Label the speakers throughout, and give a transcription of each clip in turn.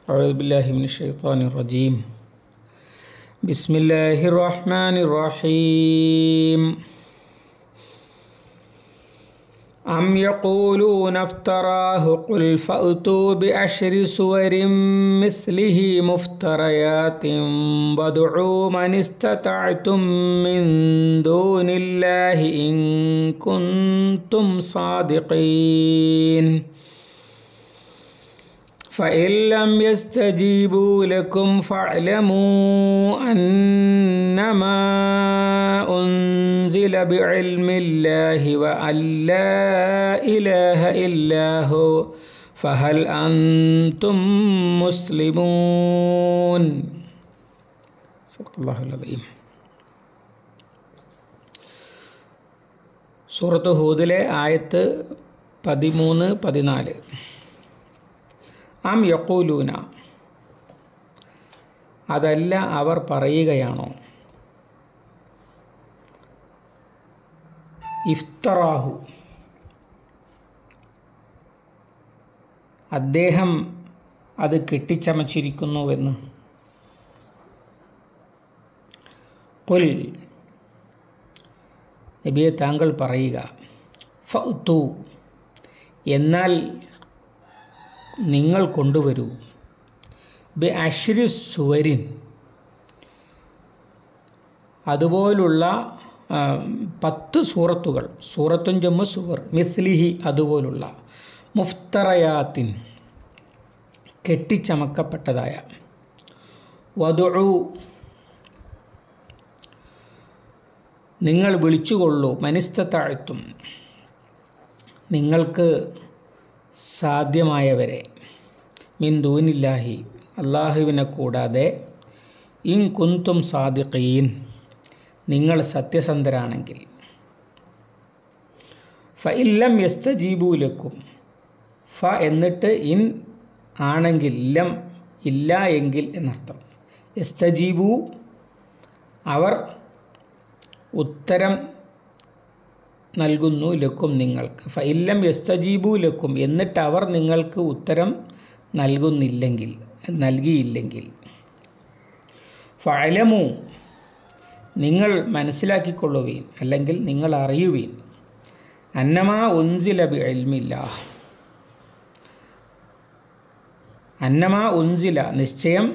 Speaker 1: أعوذ بالله من الشيطان الرجيم بسم الله الرحمن الرحيم أم يقولون افتراه قل فأتوا بعشر سور مثله مفتريات وادعوا من استطعتم من دون الله إن كنتم صادقين فإن لم يستجيبوا لكم فاعلموا أنما أنزل بعلم الله وأن لا إله إلا هو فهل أنتم مسلمون صدق الله العظيم സൂറത്ത് ഹൂദിലെ ആയത്ത് പതിമൂന്ന് പതിനാല് ആം യക്കൂലൂന അതല്ല അവർ പറയുകയാണോ ഇഫ്തറാഹു അദ്ദേഹം അത് കെട്ടിച്ചമച്ചിരിക്കുന്നുവെന്ന് കുൽ നബിയെ താങ്കൾ പറയുക ഫു എന്നാൽ നിങ്ങൾ കൊണ്ടുവരൂ ബി അഷ്രി സുവരിൻ അതുപോലുള്ള ആ, പത്ത് സൂറത്തുകൾ സൂറത്തും ജമ്മു സുവർ മിസ്ലിഹി അതുപോലുള്ള മുഫ്തറയാത്തിൻ കെട്ടിച്ചമക്കപ്പെട്ടതായ വധു നിങ്ങൾ വിളിച്ചുകൊള്ളൂ മനിസ്തത്താഴ്ത്തും നിങ്ങൾക്ക് സാധ്യമായവരെ മിൻ ദൂനില്ലാഹി അള്ളാഹുവിനെ കൂടാതെ ഇൻ കുന്തും സാദിഖീൻ നിങ്ങൾ സത്യസന്ധരാണെങ്കിൽ ഫ ഇല്ലം യസ്തജീബൂലക്കും ഫ എന്നിട്ട് ഇൻ ആണെങ്കിൽ ലം ഇല്ല എങ്കിൽ എന്നർത്ഥം യസ്തജീബു അവർ ഉത്തരം നൽകുന്നു ലക്കും നിങ്ങൾക്ക് ഫൈല്ലം യസ്തജീബു ലക്കും എന്നിട്ട് അവർ നിങ്ങൾക്ക് ഉത്തരം നൽകുന്നില്ലെങ്കിൽ നൽകിയില്ലെങ്കിൽ ഫലമു നിങ്ങൾ മനസ്സിലാക്കിക്കൊള്ളുവീൻ അല്ലെങ്കിൽ നിങ്ങൾ അറിയുവീൻ അന്നമാ ഉൻസില ബി എൽമില്ല അന്നമാ ഉൻസില നിശ്ചയം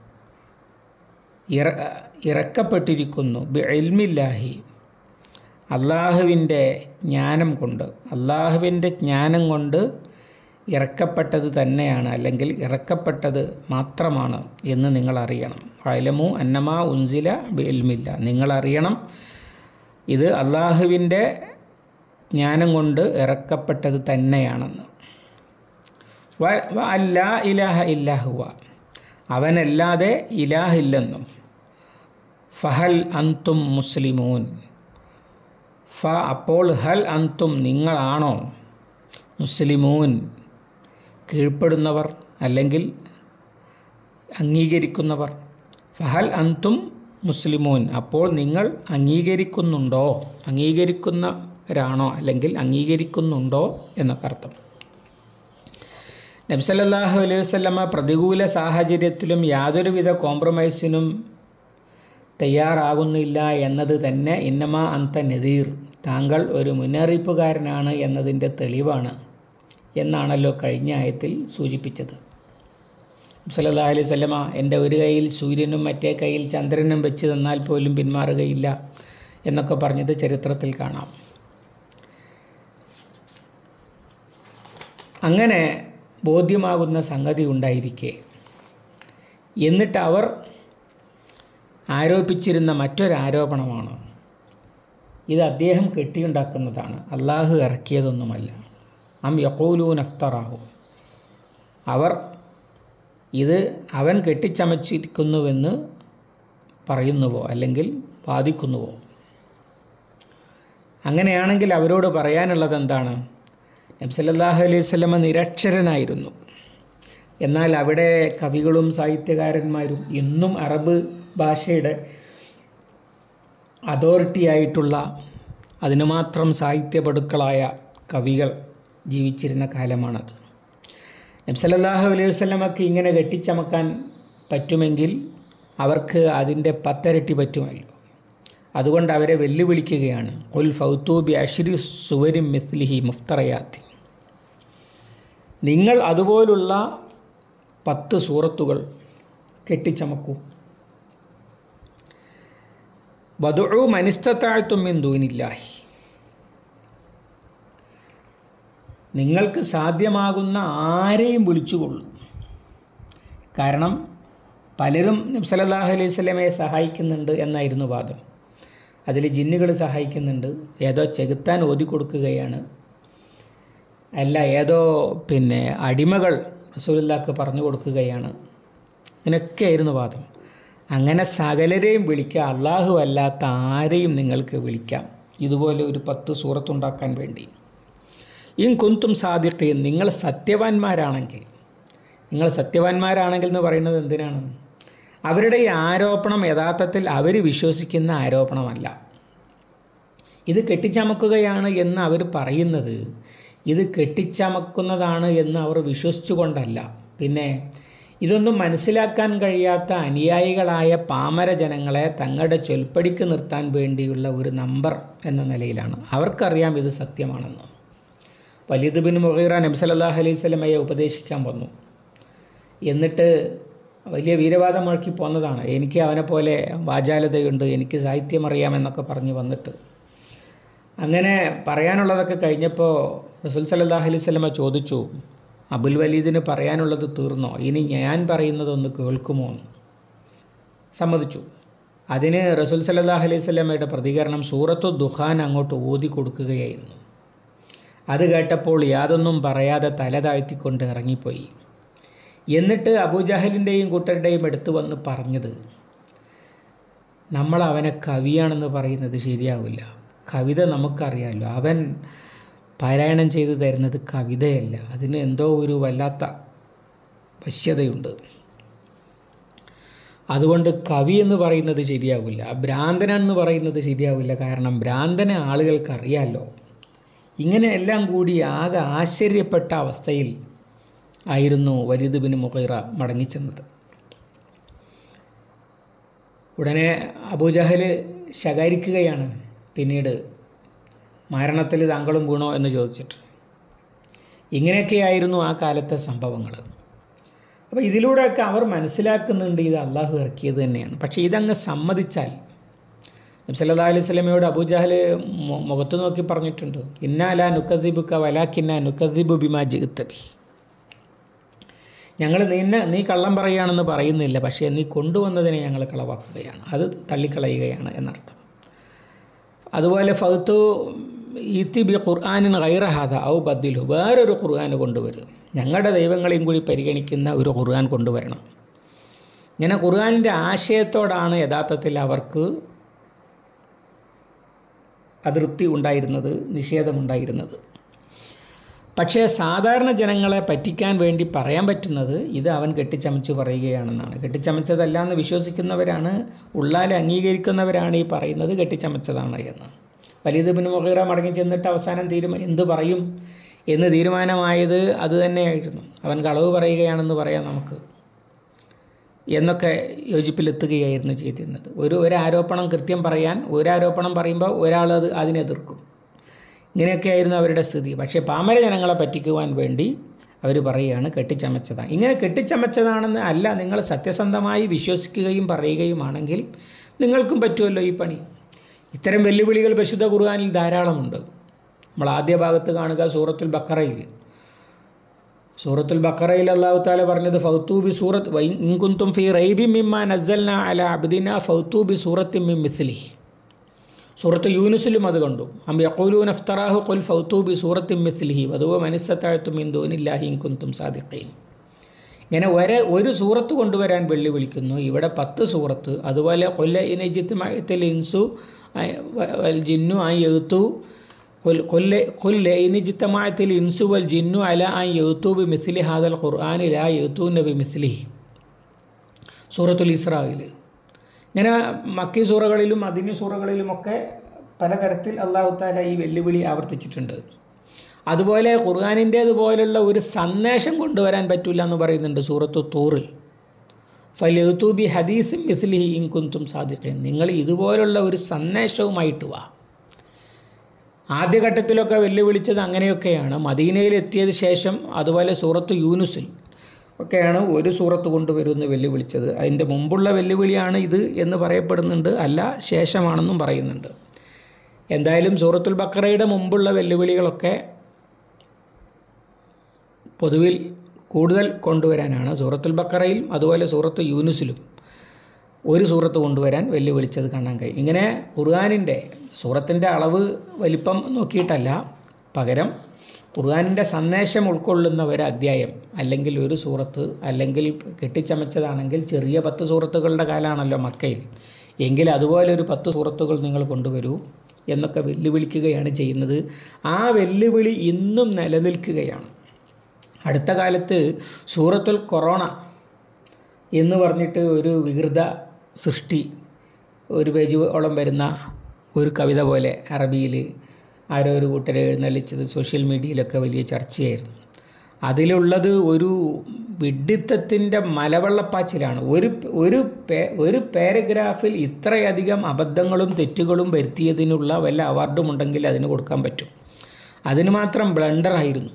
Speaker 1: ഇറ ഇറക്കപ്പെട്ടിരിക്കുന്നു ബി എൽമില്ലാഹി അള്ളാഹുവിൻ്റെ ജ്ഞാനം കൊണ്ട് അള്ളാഹുവിൻ്റെ ജ്ഞാനം കൊണ്ട് ഇറക്കപ്പെട്ടത് തന്നെയാണ് അല്ലെങ്കിൽ ഇറക്കപ്പെട്ടത് മാത്രമാണ് എന്ന് നിങ്ങൾ അറിയണം വയലമു അന്നമാ ഉൻസില ബിൽമില്ല നിങ്ങൾ അറിയണം ഇത് അള്ളാഹുവിൻ്റെ ജ്ഞാനം കൊണ്ട് ഇറക്കപ്പെട്ടത് തന്നെയാണെന്ന് വ വ അല്ലാ ഇലാഹ ഇല്ലാഹുവ അവനല്ലാതെ ഇലാഹില്ലെന്നും ഫഹൽ അന്തും മുസ്ലിമൂൻ ഫ അപ്പോൾ ഹൽ അന്തും നിങ്ങളാണോ മുസ്ലിമൂൻ കീഴ്പ്പെടുന്നവർ അല്ലെങ്കിൽ അംഗീകരിക്കുന്നവർ ഫഹൽ അന്തും മുസ്ലിമൂൻ അപ്പോൾ നിങ്ങൾ അംഗീകരിക്കുന്നുണ്ടോ അംഗീകരിക്കുന്നവരാണോ അല്ലെങ്കിൽ അംഗീകരിക്കുന്നുണ്ടോ എന്നൊക്കെ അർത്ഥം നബ്സല്ലാഹു അലൈഹി വസ്ലമ പ്രതികൂല സാഹചര്യത്തിലും യാതൊരുവിധ കോംപ്രമൈസിനും തയ്യാറാകുന്നില്ല എന്നത് തന്നെ ഇന്നമ അന്ത നദീർ താങ്കൾ ഒരു മുന്നറിയിപ്പുകാരനാണ് എന്നതിൻ്റെ തെളിവാണ് എന്നാണല്ലോ കഴിഞ്ഞ ആയത്തിൽ സൂചിപ്പിച്ചത് സല്ലല്ലാഹു അലൈഹി വസല്ലമ എൻ്റെ ഒരു കയ്യിൽ സൂര്യനും മറ്റേ കയ്യിൽ ചന്ദ്രനും വെച്ച് തന്നാൽ പോലും പിന്മാറുകയില്ല എന്നൊക്കെ പറഞ്ഞത് ചരിത്രത്തിൽ കാണാം അങ്ങനെ ബോധ്യമാകുന്ന സംഗതി ഉണ്ടായിരിക്കെ എന്നിട്ട് അവർ ആരോപിച്ചിരുന്ന മറ്റൊരാരോപണമാണ് ഇത് അദ്ദേഹം കെട്ടിയുണ്ടാക്കുന്നതാണ് അള്ളാഹു ഇറക്കിയതൊന്നുമല്ല അം യക്കൂലൂൻ അഫ്തറാഹു അവർ ഇത് അവൻ കെട്ടിച്ചമച്ചിരിക്കുന്നുവെന്ന് പറയുന്നുവോ അല്ലെങ്കിൽ വാദിക്കുന്നുവോ അങ്ങനെയാണെങ്കിൽ അവരോട് പറയാനുള്ളത് എന്താണ് നബ്സല്ലാഹു അലൈഹി സ്വലമ നിരക്ഷരനായിരുന്നു എന്നാൽ അവിടെ കവികളും സാഹിത്യകാരന്മാരും ഇന്നും അറബ് ഭാഷയുടെ അതോറിറ്റി ആയിട്ടുള്ള അതിന് മാത്രം സാഹിത്യപടുക്കളായ കവികൾ ജീവിച്ചിരുന്ന കാലമാണത് നബ്സലല്ലാഹു അലൈഹി വസ്ലമക്ക് ഇങ്ങനെ കെട്ടിച്ചമക്കാൻ പറ്റുമെങ്കിൽ അവർക്ക് അതിൻ്റെ പത്തരട്ടി പറ്റുമല്ലോ അതുകൊണ്ട് അവരെ വെല്ലുവിളിക്കുകയാണ് ഉൽ ഫൗത്തൂബി അഷ്രി സുവരിം മിസ്ലിഹി മുഫ്തറയാത്തി നിങ്ങൾ അതുപോലുള്ള പത്ത് സൂറത്തുകൾ കെട്ടിച്ചമക്കൂ വധു മനിസ്തത്താഴ്ത്തുമ്മിൻ ദൂനില്ലാഹി നിങ്ങൾക്ക് സാധ്യമാകുന്ന ആരെയും വിളിച്ചുകൊള്ളൂ കാരണം പലരും നബ്സലല്ലാഹു അലൈഹി സ്വലമയെ സഹായിക്കുന്നുണ്ട് എന്നായിരുന്നു വാദം അതിൽ ജിന്നുകൾ സഹായിക്കുന്നുണ്ട് ഏതോ ചെകുത്താൻ ഓതി കൊടുക്കുകയാണ് അല്ല ഏതോ പിന്നെ അടിമകൾ റസൂലുള്ളാക്ക് പറഞ്ഞു കൊടുക്കുകയാണ് ഇങ്ങനെയൊക്കെയായിരുന്നു വാദം അങ്ങനെ സകലരെയും വിളിക്കുക അള്ളാഹു അല്ലാത്ത ആരെയും നിങ്ങൾക്ക് വിളിക്കാം ഇതുപോലെ ഒരു പത്ത് സൂറത്തുണ്ടാക്കാൻ വേണ്ടി ഇൻ കുന്തും സാദിഖീൻ നിങ്ങൾ സത്യവാന്മാരാണെങ്കിൽ നിങ്ങൾ സത്യവാന്മാരാണെങ്കിൽ എന്ന് പറയുന്നത് എന്തിനാണ് അവരുടെ ഈ ആരോപണം യഥാർത്ഥത്തിൽ അവർ വിശ്വസിക്കുന്ന ആരോപണമല്ല ഇത് കെട്ടിച്ചമക്കുകയാണ് എന്ന് അവർ പറയുന്നത് ഇത് കെട്ടിച്ചമക്കുന്നതാണ് എന്ന് അവർ വിശ്വസിച്ചുകൊണ്ടല്ല പിന്നെ ഇതൊന്നും മനസ്സിലാക്കാൻ കഴിയാത്ത അനുയായികളായ പാമര ജനങ്ങളെ തങ്ങളുടെ ചൊൽപ്പടിക്ക് നിർത്താൻ വേണ്ടിയുള്ള ഒരു നമ്പർ എന്ന നിലയിലാണ് അവർക്കറിയാം ഇത് സത്യമാണെന്ന് വലീദ് ബിൻ മുഹീറ നബ്സലല്ലാഹ് അലൈഹി സ്വലമയെ ഉപദേശിക്കാൻ വന്നു എന്നിട്ട് വലിയ വീരവാദം മുഴക്കി പോന്നതാണ് എനിക്ക് അവനെ പോലെ വാചാലതയുണ്ട് എനിക്ക് സാഹിത്യം അറിയാമെന്നൊക്കെ പറഞ്ഞ് വന്നിട്ട് അങ്ങനെ പറയാനുള്ളതൊക്കെ കഴിഞ്ഞപ്പോൾ റസൂൽ സല്ലാഹ് അലൈഹി സ്വലമ ചോദിച്ചു അബുൽ വലീദിന് പറയാനുള്ളത് തീർന്നോ ഇനി ഞാൻ പറയുന്നതൊന്ന് കേൾക്കുമോ എന്ന് സമ്മതിച്ചു അതിന് റസൂൽ സല്ലാഹ് അലൈഹി സ്വലമയുടെ പ്രതികരണം സൂറത്തു ദുഹാൻ അങ്ങോട്ട് ഓതി കൊടുക്കുകയായിരുന്നു അത് കേട്ടപ്പോൾ യാതൊന്നും പറയാതെ തല താഴ്ത്തിക്കൊണ്ട് ഇറങ്ങിപ്പോയി എന്നിട്ട് അബൂജഹലിൻ്റെയും കൂട്ടരുടെയും അടുത്ത് വന്ന് പറഞ്ഞത് നമ്മൾ അവനെ കവിയാണെന്ന് പറയുന്നത് ശരിയാവില്ല കവിത നമുക്കറിയാമല്ലോ അവൻ പാരായണം ചെയ്തു തരുന്നത് കവിതയല്ല അതിന് എന്തോ ഒരു വല്ലാത്ത വശ്യതയുണ്ട് അതുകൊണ്ട് കവി എന്ന് പറയുന്നത് ശരിയാവില്ല ഭ്രാന്തനെന്ന് പറയുന്നത് ശരിയാവില്ല കാരണം ഭ്രാന്തനെ ആളുകൾക്ക് അറിയാമല്ലോ ഇങ്ങനെ എല്ലാം കൂടി ആകെ ആശ്ചര്യപ്പെട്ട അവസ്ഥയിൽ ആയിരുന്നു വലിദ് ബിൻ മുഖൈറ മടങ്ങിച്ചെന്നത് ഉടനെ അബൂജഹൽ ശകാരിക്കുകയാണ് പിന്നീട് മരണത്തിൽ താങ്കളും വീണോ എന്ന് ചോദിച്ചിട്ട് ഇങ്ങനെയൊക്കെയായിരുന്നു ആ കാലത്തെ സംഭവങ്ങൾ അപ്പോൾ ഇതിലൂടെയൊക്കെ അവർ മനസ്സിലാക്കുന്നുണ്ട് ഇത് അള്ളാഹു ഇറക്കിയത് തന്നെയാണ് പക്ഷേ ഇതങ്ങ് സമ്മതിച്ചാൽ നബ്സല്ലാ അലൈഹി സ്വലമയോട് അബൂജഹൽ മുഖത്ത് നോക്കി പറഞ്ഞിട്ടുണ്ട് ഇന്നാല നുക്കദീബുക്ക വലാക്കിന്ന നുക്കദീബു ബിമാ ജിഗത്തബി ഞങ്ങൾ നിന്നെ നീ കള്ളം പറയുകയാണെന്ന് പറയുന്നില്ല പക്ഷേ നീ കൊണ്ടുവന്നതിനെ ഞങ്ങൾ കളവാക്കുകയാണ് അത് തള്ളിക്കളയുകയാണ് എന്നർത്ഥം അതുപോലെ ഫൗത്തു ഈത്തി ബി ഖുർആാനിൻ ഗൈറഹാദ ഔ ബദ്ദിലു വേറൊരു ഖുർആൻ കൊണ്ടുവരും ഞങ്ങളുടെ ദൈവങ്ങളെയും കൂടി പരിഗണിക്കുന്ന ഒരു ഖുർആൻ കൊണ്ടുവരണം ഇങ്ങനെ ഖുർആാനിൻ്റെ ആശയത്തോടാണ് യഥാർത്ഥത്തിൽ അവർക്ക് അതൃപ്തി ഉണ്ടായിരുന്നത് നിഷേധമുണ്ടായിരുന്നത് പക്ഷേ സാധാരണ ജനങ്ങളെ പറ്റിക്കാൻ വേണ്ടി പറയാൻ പറ്റുന്നത് ഇത് അവൻ കെട്ടിച്ചമച്ച് പറയുകയാണെന്നാണ് കെട്ടിച്ചമച്ചതല്ല എന്ന് വിശ്വസിക്കുന്നവരാണ് ഉള്ളാലെ അംഗീകരിക്കുന്നവരാണ് ഈ പറയുന്നത് കെട്ടിച്ചമച്ചതാണ് എന്ന് വലിയത് ബിൻ മുഹീറ മടങ്ങി ചെന്നിട്ട് അവസാനം തീരുമാനം എന്ത് പറയും എന്ന് തീരുമാനമായത് അത് തന്നെയായിരുന്നു അവൻ കളവ് പറയുകയാണെന്ന് പറയാം നമുക്ക് എന്നൊക്കെ യോജിപ്പിലെത്തുകയായിരുന്നു ചെയ്തിരുന്നത് ഒരു ഒരു ആരോപണം കൃത്യം പറയാൻ ഒരു ആരോപണം പറയുമ്പോൾ ഒരാൾ അത് അതിനെതിർക്കും ഇങ്ങനെയൊക്കെയായിരുന്നു അവരുടെ സ്ഥിതി പക്ഷേ പാമര ജനങ്ങളെ പറ്റിക്കുവാൻ വേണ്ടി അവർ പറയുകയാണ് കെട്ടിച്ചമച്ചതാണ് ഇങ്ങനെ കെട്ടിച്ചമച്ചതാണെന്ന് അല്ല നിങ്ങൾ സത്യസന്ധമായി വിശ്വസിക്കുകയും പറയുകയുമാണെങ്കിൽ നിങ്ങൾക്കും പറ്റുമല്ലോ ഈ പണി ഇത്തരം വെല്ലുവിളികൾ പരിശുദ്ധ ഖുർആാനിൽ ധാരാളമുണ്ട് നമ്മൾ ആദ്യ ഭാഗത്ത് കാണുക സൂറത്തുൽ ബക്കറയിൽ സൂറത്തുൽ ബക്കറയിൽ അള്ളാഹു താല പറഞ്ഞത് ഫൗത്തൂബി സൂറത്ത് ഇൻകുന്തും ഫി റൈബി മിമ്മ നസൽന അല അബ്ദിന ഫൗത്തൂബി സൂറത്തി മിം മിസ്ലി സൂറത്ത് യൂനുസിലും അത് കണ്ടു അം യഖൂലൂൻ അഫ്തറാഹു ഖുൽ ഫൗത്തൂബി സൂറത്തി മിസ്ലിഹി വധുവ മനിസ്തത്താഴ്ത്തു മിൻ ദൂനില്ലാഹി ഇൻകുന്തും സാദിഖീൻ ഇങ്ങനെ ഒരേ ഒരു സൂറത്ത് കൊണ്ടുവരാൻ വെല്ലുവിളിക്കുന്നു ഇവിടെ പത്ത് സൂറത്ത് അതുപോലെ കൊല്ല ഇനജിത്ത് ഇൻസു ജിന്നു ആ എഴുത്തു കൊല്ല കൊല്ല ഇനിജിത്തമായത്തിൽ ഇൻസു വൽ ജിന്നു അല ആ എഴുത്തു ബി മിസ്ലി ഹാദൽ ഖുർആാനി ലാ എഴുത്തു നബി മിസ്ലി സൂറത്തുൽ ഇസ്രായിൽ ഇങ്ങനെ മക്കി സൂറകളിലും അതിന് സൂറകളിലുമൊക്കെ പലതരത്തിൽ അള്ളാഹു താല ഈ വെല്ലുവിളി ആവർത്തിച്ചിട്ടുണ്ട് അതുപോലെ ഖുർആാനിൻ്റേതുപോലുള്ള ഒരു സന്ദേശം കൊണ്ടുവരാൻ പറ്റില്ല എന്ന് പറയുന്നുണ്ട് സൂറത്ത് തൂറിൽ ഫലൂബി ഹദീസും മിസ്ലിഹി ഇൻകുന്തും സാധിക്കും നിങ്ങൾ ഇതുപോലുള്ള ഒരു സന്ദേശവുമായിട്ട് വാ ആദ്യഘട്ടത്തിലൊക്കെ വെല്ലുവിളിച്ചത് അങ്ങനെയൊക്കെയാണ് മദീനയിൽ എത്തിയത് ശേഷം അതുപോലെ സൂറത്ത് യൂനുസിൽ ഒക്കെയാണ് ഒരു സൂറത്ത് കൊണ്ടുവരുമെന്ന് വെല്ലുവിളിച്ചത് അതിൻ്റെ മുമ്പുള്ള വെല്ലുവിളിയാണ് ഇത് എന്ന് പറയപ്പെടുന്നുണ്ട് അല്ല ശേഷമാണെന്നും പറയുന്നുണ്ട് എന്തായാലും സൂറത്തുൽ ബക്കറയുടെ മുമ്പുള്ള വെല്ലുവിളികളൊക്കെ പൊതുവിൽ കൂടുതൽ കൊണ്ടുവരാനാണ് സൂറത്തുൽ ബക്കറയിൽ അതുപോലെ സൂറത്ത് യൂനുസിലും ഒരു സൂറത്ത് കൊണ്ടുവരാൻ വെല്ലുവിളിച്ചത് കാണാൻ കഴിയും ഇങ്ങനെ ഖുർആാനിൻ്റെ സൂറത്തിൻ്റെ അളവ് വലിപ്പം നോക്കിയിട്ടല്ല പകരം ഖുർആാനിൻ്റെ സന്ദേശം ഉൾക്കൊള്ളുന്ന ഒരു അധ്യായം അല്ലെങ്കിൽ ഒരു സൂറത്ത് അല്ലെങ്കിൽ കെട്ടിച്ചമച്ചതാണെങ്കിൽ ചെറിയ പത്ത് സൂറത്തുകളുടെ കാലമാണല്ലോ മക്കയിൽ എങ്കിൽ അതുപോലെ ഒരു പത്ത് സൂറത്തുകൾ നിങ്ങൾ കൊണ്ടുവരൂ എന്നൊക്കെ വെല്ലുവിളിക്കുകയാണ് ചെയ്യുന്നത് ആ വെല്ലുവിളി ഇന്നും നിലനിൽക്കുകയാണ് അടുത്ത കാലത്ത് സൂറത്തുൽ കൊറോണ എന്ന് പറഞ്ഞിട്ട് ഒരു വികൃത സൃഷ്ടി ഒരു പേജോളം വരുന്ന ഒരു കവിത പോലെ അറബിയിൽ ആരോ ഒരു കൂട്ടരെ എഴുന്നള്ളിച്ചത് സോഷ്യൽ മീഡിയയിലൊക്കെ വലിയ ചർച്ചയായിരുന്നു അതിലുള്ളത് ഒരു വിഡിത്തത്തിൻ്റെ മലവെള്ളപ്പാച്ചിലാണ് ഒരു ഒരു പേ ഒരു പാരഗ്രാഫിൽ ഇത്രയധികം അബദ്ധങ്ങളും തെറ്റുകളും വരുത്തിയതിനുള്ള വല്ല അവാർഡും ഉണ്ടെങ്കിൽ അതിന് കൊടുക്കാൻ പറ്റും അതിന് മാത്രം ബ്ലണ്ടറായിരുന്നു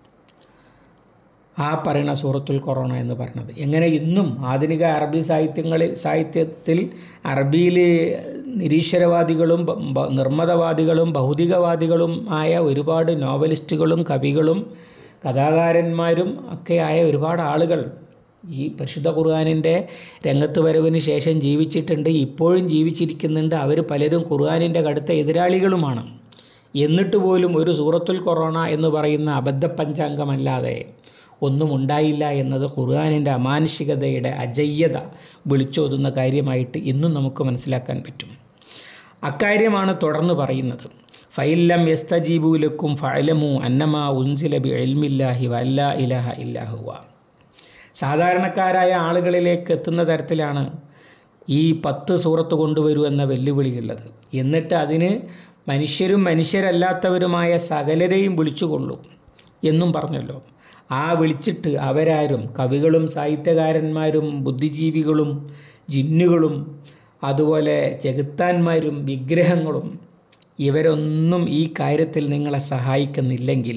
Speaker 1: ആ പറയുന്ന സൂറത്തുൽ കൊറോണ എന്ന് പറയുന്നത് എങ്ങനെ ഇന്നും ആധുനിക അറബി സാഹിത്യങ്ങളിൽ സാഹിത്യത്തിൽ അറബിയിൽ നിരീശ്വരവാദികളും ബ- ബ- നിർമ്മതവാദികളും ഭൗതികവാദികളും ആയ ഒരുപാട് നോവലിസ്റ്റുകളും കവികളും കഥാകാരന്മാരും ഒക്കെ ആയ ഒരുപാട് ആളുകൾ ഈ പരിശുദ്ധ ഖുർആാനിൻ്റെ രംഗത്ത് വരവിന് ശേഷം ജീവിച്ചിട്ടുണ്ട് ഇപ്പോഴും ജീവിച്ചിരിക്കുന്നുണ്ട് അവർ പലരും ഖുർആാനിൻ്റെ കടുത്ത എതിരാളികളുമാണ് എന്നിട്ട് പോലും ഒരു സൂറത്തുൽ കൊറോണ എന്ന് പറയുന്ന അബദ്ധ പഞ്ചാംഗമല്ലാതെ ഒന്നും ഉണ്ടായില്ല എന്നത് ഖുർആാനിൻ്റെ അമാനുഷികതയുടെ അജയ്യത വിളിച്ചോതുന്ന കാര്യമായിട്ട് ഇന്നും നമുക്ക് മനസ്സിലാക്കാൻ പറ്റും അക്കാര്യമാണ് തുടർന്ന് പറയുന്നത് ഫൈലം യസ്തജീബുലക്കും ഫഅലമു അന്നമാ ഉൻസില ബി എൽമില്ലാഹി വല്ല ഇലഹ ഇല്ലാഹുവ സാധാരണക്കാരായ ആളുകളിലേക്ക് എത്തുന്ന തരത്തിലാണ് ഈ പത്ത് സൂറത്ത് കൊണ്ടുവരൂ എന്ന വെല്ലുവിളിയുള്ളത് എന്നിട്ട് അതിന് മനുഷ്യരും മനുഷ്യരല്ലാത്തവരുമായ സകലരെയും വിളിച്ചുകൊള്ളൂ എന്നും പറഞ്ഞല്ലോ ആ വിളിച്ചിട്ട് അവരാരും കവികളും സാഹിത്യകാരന്മാരും ബുദ്ധിജീവികളും ജിന്നുകളും അതുപോലെ ചെകുത്താന്മാരും വിഗ്രഹങ്ങളും ഇവരൊന്നും ഈ കാര്യത്തിൽ നിങ്ങളെ സഹായിക്കുന്നില്ലെങ്കിൽ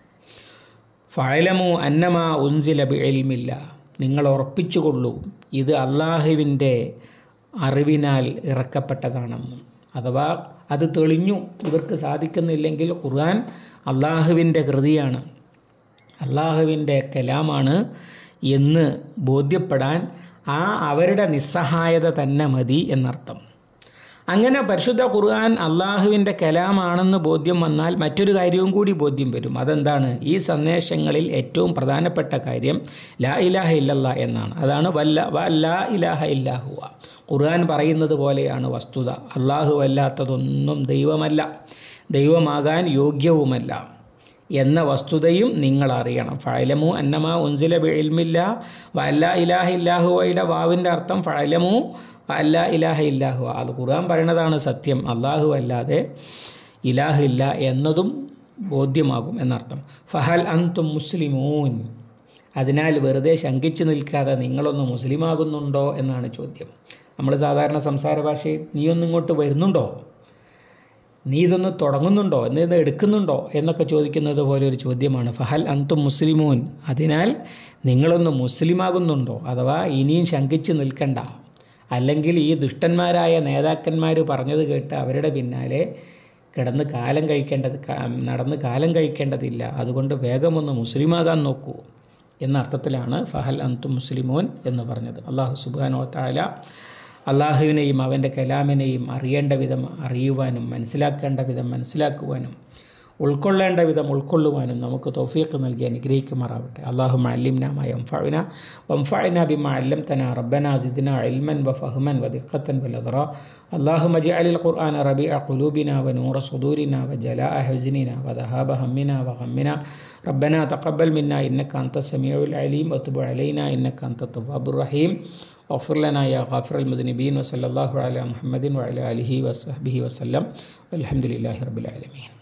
Speaker 1: ഫഴലമു അന്നമ ഉൻസില ബിഇൽമില്ല നിങ്ങൾ ഉറപ്പിച്ചുകൊള്ളൂ ഇത് അള്ളാഹുവിൻ്റെ അറിവിനാൽ ഇറക്കപ്പെട്ടതാണെന്നും അഥവാ അത് തെളിഞ്ഞു ഇവർക്ക് സാധിക്കുന്നില്ലെങ്കിൽ ഖുർആൻ അള്ളാഹുവിൻ്റെ കൃതിയാണ് അള്ളാഹുവിൻ്റെ കലാമാണ് എന്ന് ബോധ്യപ്പെടാൻ ആ അവരുടെ നിസ്സഹായത തന്നെ മതി എന്നർത്ഥം അങ്ങനെ പരിശുദ്ധ ഖുർആൻ അള്ളാഹുവിൻ്റെ കലാമാണെന്ന് ബോധ്യം വന്നാൽ മറ്റൊരു കാര്യവും കൂടി ബോധ്യം വരും അതെന്താണ് ഈ സന്ദേശങ്ങളിൽ ഏറ്റവും പ്രധാനപ്പെട്ട കാര്യം ലാ ഇലാഹ ഇല്ലല്ല എന്നാണ് അതാണ് വല്ല വ ലാ ഇലാഹ ഇല്ലാഹുവ ഖുർആൻ പറയുന്നത് പോലെയാണ് വസ്തുത അള്ളാഹു അല്ലാത്തതൊന്നും ദൈവമല്ല ദൈവമാകാൻ യോഗ്യവുമല്ല എന്ന വസ്തുതയും നിങ്ങൾ അറിയണം ഫഴലമു അന്നമ ഉൻസില ബിൽമില്ല വല്ല ഇലാഹ ഇല്ലാഹുവയുടെ വാവിൻ്റെ അർത്ഥം ഫഴലമു അല്ല ഇലാഹ ഇല്ലാഹു അത് ഖുർആൻ പറയണതാണ് സത്യം അള്ളാഹു അല്ലാതെ ഇലാഹില്ല എന്നതും ബോധ്യമാകും എന്നർത്ഥം ഫഹൽ അന്തും മുസ്ലിമൂൻ അതിനാൽ വെറുതെ ശങ്കിച്ചു നിൽക്കാതെ നിങ്ങളൊന്ന് മുസ്ലിമാകുന്നുണ്ടോ എന്നാണ് ചോദ്യം നമ്മൾ സാധാരണ സംസാര ഭാഷയിൽ നീയൊന്നും ഇങ്ങോട്ട് വരുന്നുണ്ടോ നീ ഇതൊന്ന് തുടങ്ങുന്നുണ്ടോ എന്ന് ഇത് എടുക്കുന്നുണ്ടോ എന്നൊക്കെ ചോദിക്കുന്നത് പോലെ ഒരു ചോദ്യമാണ് ഫഹൽ അന്തും മുസ്ലിമൂൻ അതിനാൽ നിങ്ങളൊന്ന് മുസ്ലിമാകുന്നുണ്ടോ അഥവാ ഇനിയും ശങ്കിച്ച് നിൽക്കണ്ട അല്ലെങ്കിൽ ഈ ദുഷ്ടന്മാരായ നേതാക്കന്മാർ പറഞ്ഞത് കേട്ട് അവരുടെ പിന്നാലെ കിടന്ന് കാലം കഴിക്കേണ്ടത് ക- നടന്ന് കാലം കഴിക്കേണ്ടതില്ല അതുകൊണ്ട് വേഗമൊന്ന് മുസ്ലിമാകാൻ നോക്കൂ എന്ന അർത്ഥത്തിലാണ് ഫഹൽ അന്തും മുസ്ലിമോൻ എന്ന് പറഞ്ഞത് അള്ളാഹു സുബാനോ താല അള്ളാഹുവിനെയും അവൻ്റെ കലാമിനെയും അറിയേണ്ട വിധം അറിയുവാനും മനസ്സിലാക്കേണ്ട വിധം മനസ്സിലാക്കുവാനും ഉൾക്കൊള്ളേണ്ട വിധം ഉൾക്കൊള്ളുവാനും നമുക്ക് തൗഫീഖ് നൽകി അനുഗ്രഹിക്കുമാറാവട്ടെ അള്ളാഹു അല്ലിംന വംഫഅന വംഫഅന ബിമ അല്ലംതന റബ്ബന സിദ്ന ഇൽമൻ വഫഹ്മൻ വദിഖത്തൻ വലദറ اللهم اجعل القرآن ربيع قلوبنا ونور صدورنا وجلاء حزننا وذهاب همنا وغمنا ربنا تقبل منا إنك أنت السميع العليم وتب علينا إنك أنت التواب الرحيم واغفر لنا يا غافر المذنبين وصلى الله على محمد وعلى آله وصحبه وسلم والحمد لله رب العالمين